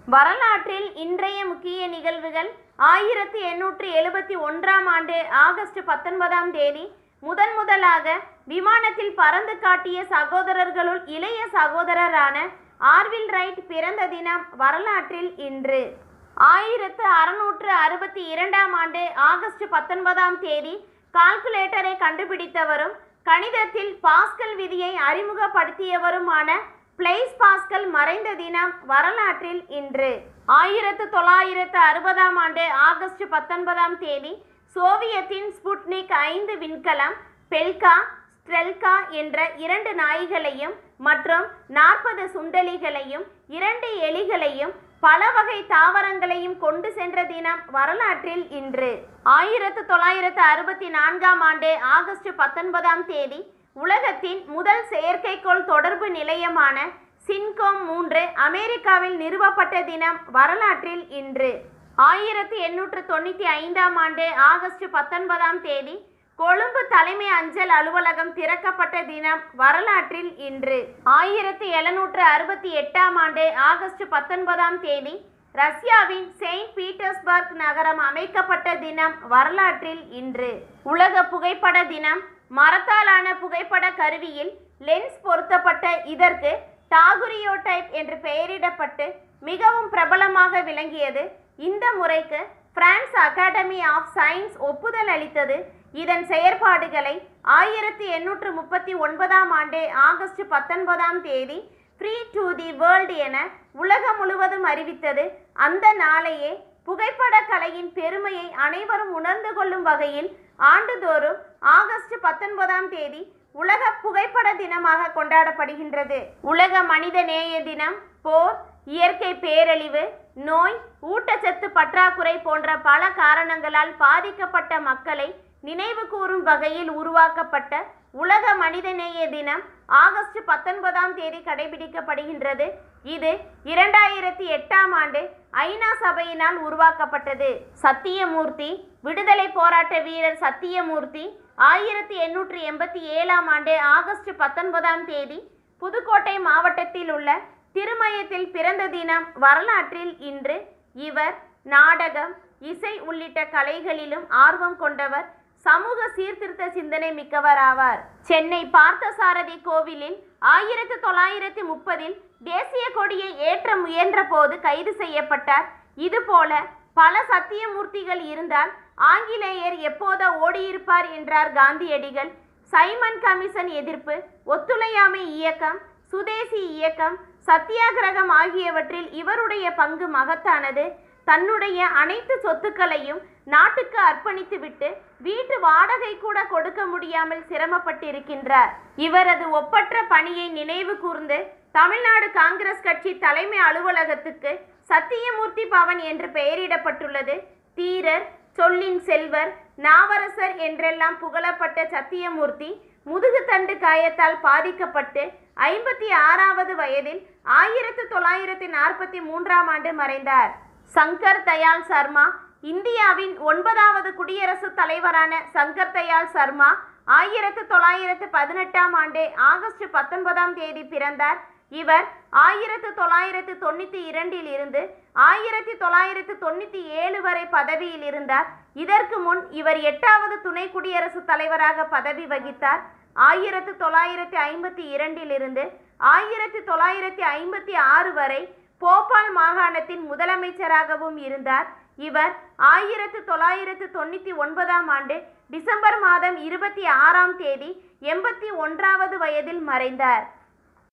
வரலாற்றில் இன்றைய முக்கிய நிகழ்வுகள் ஆயிரத்தி எண்ணூற்றி எழுபத்தி ஒன்றாம் ஆண்டு ஆகஸ்ட் பத்தொன்பதாம் தேதி முதன் முதலாக விமானத்தில் பறந்து காட்டிய சகோதரர்களுள் இளைய சகோதரரான ஆர்வில் ரைட் பிறந்த தினம் வரலாற்றில் இன்று ஆயிரத்து அறுநூற்று அறுபத்தி இரண்டாம் ஆண்டு ஆகஸ்ட் பத்தொன்பதாம் தேதி கால்குலேட்டரை கண்டுபிடித்தவரும் கணிதத்தில் பாஸ்கல் விதியை அறிமுகப்படுத்தியவருமான பிளேஸ் பாஸ்கல் மறைந்த தினம் வரலாற்றில் இன்று ஆயிரத்து தொள்ளாயிரத்து அறுபதாம் ஆண்டு ஆகஸ்ட் பத்தொன்பதாம் தேதி சோவியத்தின் ஸ்புட்னிக் ஐந்து விண்கலம் பெல்கா ஸ்ட்ரெல்கா என்ற இரண்டு நாய்களையும் மற்றும் நாற்பது சுண்டலிகளையும் இரண்டு எலிகளையும் பல வகை தாவரங்களையும் கொண்டு சென்ற தினம் வரலாற்றில் இன்று ஆயிரத்து தொள்ளாயிரத்து அறுபத்தி நான்காம் ஆண்டு ஆகஸ்ட் பத்தொன்பதாம் தேதி உலகத்தின் முதல் செயற்கைக்கோள் தொடர்பு நிலையமான சின்கோம் மூன்று அமெரிக்காவில் நிறுவப்பட்ட தினம் வரலாற்றில் இன்று ஆயிரத்தி எண்ணூற்று தொண்ணூற்றி ஐந்தாம் ஆண்டு ஆகஸ்ட் பத்தொன்பதாம் தேதி கொழும்பு தலைமை அஞ்சல் அலுவலகம் திறக்கப்பட்ட தினம் வரலாற்றில் இன்று ஆயிரத்தி எழுநூற்று அறுபத்தி எட்டாம் ஆண்டு ஆகஸ்ட் பத்தொன்பதாம் தேதி ரஷ்யாவின் செயின்ட் பீட்டர்ஸ்பர்க் நகரம் அமைக்கப்பட்ட தினம் வரலாற்றில் இன்று உலக புகைப்பட தினம் மரத்தாலான புகைப்பட கருவியில் லென்ஸ் பொருத்தப்பட்ட இதற்கு டாகுரியோடைப் என்று பெயரிடப்பட்டு மிகவும் பிரபலமாக விளங்கியது இந்த முறைக்கு பிரான்ஸ் அகாடமி ஆஃப் சயின்ஸ் ஒப்புதல் அளித்தது இதன் செயற்பாடுகளை ஆயிரத்தி எண்ணூற்று முப்பத்தி ஒன்பதாம் ஆண்டு ஆகஸ்ட் பத்தொன்பதாம் தேதி ஃப்ரீ டு தி வேர்ல்டு என உலகம் முழுவதும் அறிவித்தது அந்த நாளையே புகைப்பட கலையின் பெருமையை அனைவரும் உணர்ந்து கொள்ளும் வகையில் ஆண்டுதோறும் ஆகஸ்ட் பத்தொன்பதாம் தேதி உலக புகைப்பட தினமாக கொண்டாடப்படுகின்றது உலக மனித நேய தினம் போர் இயற்கை பேரழிவு நோய் ஊட்டச்சத்து பற்றாக்குறை போன்ற பல காரணங்களால் பாதிக்கப்பட்ட மக்களை நினைவு கூறும் வகையில் உருவாக்கப்பட்ட உலக மனிதநேய தினம் ஆகஸ்ட் பத்தொன்பதாம் தேதி கடைபிடிக்கப்படுகின்றது இது இரண்டாயிரத்தி எட்டாம் ஆண்டு ஐநா சபையினால் உருவாக்கப்பட்டது சத்தியமூர்த்தி விடுதலை போராட்ட வீரர் சத்தியமூர்த்தி ஆயிரத்தி எண்ணூற்றி எண்பத்தி ஏழாம் ஆண்டு ஆகஸ்ட் பத்தொன்பதாம் தேதி புதுக்கோட்டை மாவட்டத்தில் உள்ள திருமயத்தில் பிறந்த தினம் வரலாற்றில் இன்று இவர் நாடகம் இசை உள்ளிட்ட கலைகளிலும் ஆர்வம் கொண்டவர் சமூக சீர்திருத்த சிந்தனை மிக்கவர் ஆவார் சென்னை பார்த்தசாரதி கோவிலில் ஆயிரத்தி தொள்ளாயிரத்தி முப்பதில் தேசிய கொடியை ஏற்ற முயன்ற போது கைது செய்யப்பட்டார் இதுபோல பல சத்தியமூர்த்திகள் இருந்தால் ஆங்கிலேயர் எப்போதோ ஓடியிருப்பார் என்றார் காந்தியடிகள் சைமன் கமிஷன் எதிர்ப்பு ஒத்துழையாமை இயக்கம் சுதேசி இயக்கம் சத்தியாகிரகம் ஆகியவற்றில் இவருடைய பங்கு மகத்தானது தன்னுடைய அனைத்து சொத்துக்களையும் நாட்டுக்கு அர்ப்பணித்துவிட்டு வீட்டு வாடகை கூட கொடுக்க முடியாமல் சிரமப்பட்டிருக்கின்றார் இவரது ஒப்பற்ற பணியை நினைவு கூர்ந்து தமிழ்நாடு காங்கிரஸ் கட்சி தலைமை அலுவலகத்துக்கு சத்தியமூர்த்தி பவன் என்று பெயரிடப்பட்டுள்ளது தீரர் சொல்லின் செல்வர் நாவரசர் என்றெல்லாம் புகழப்பட்ட சத்தியமூர்த்தி முதுகுத்தண்டு காயத்தால் பாதிக்கப்பட்டு ஐம்பத்தி ஆறாவது வயதில் ஆயிரத்து தொள்ளாயிரத்தி நாற்பத்தி மூன்றாம் ஆண்டு மறைந்தார் சங்கர் தயாள் சர்மா இந்தியாவின் ஒன்பதாவது குடியரசுத் தலைவரான சங்கர் தயாள் சர்மா ஆயிரத்து தொள்ளாயிரத்து பதினெட்டாம் ஆண்டு ஆகஸ்ட் பத்தொன்பதாம் தேதி பிறந்தார் இவர் ஆயிரத்து தொள்ளாயிரத்து தொண்ணூற்றி இரண்டில் இருந்து ஆயிரத்தி தொள்ளாயிரத்து தொண்ணூற்றி ஏழு வரை பதவியில் இருந்தார் இதற்கு முன் இவர் எட்டாவது துணை குடியரசுத் தலைவராக பதவி வகித்தார் ஆயிரத்து தொள்ளாயிரத்தி ஐம்பத்தி இரண்டிலிருந்து ஆயிரத்தி தொள்ளாயிரத்தி ஐம்பத்தி ஆறு வரை போபால் மாகாணத்தின் முதலமைச்சராகவும் இருந்தார் இவர் ஆயிரத்து தொள்ளாயிரத்து தொண்ணூற்றி ஒன்பதாம் ஆண்டு டிசம்பர் மாதம் இருபத்தி ஆறாம் தேதி எண்பத்தி ஒன்றாவது வயதில் மறைந்தார்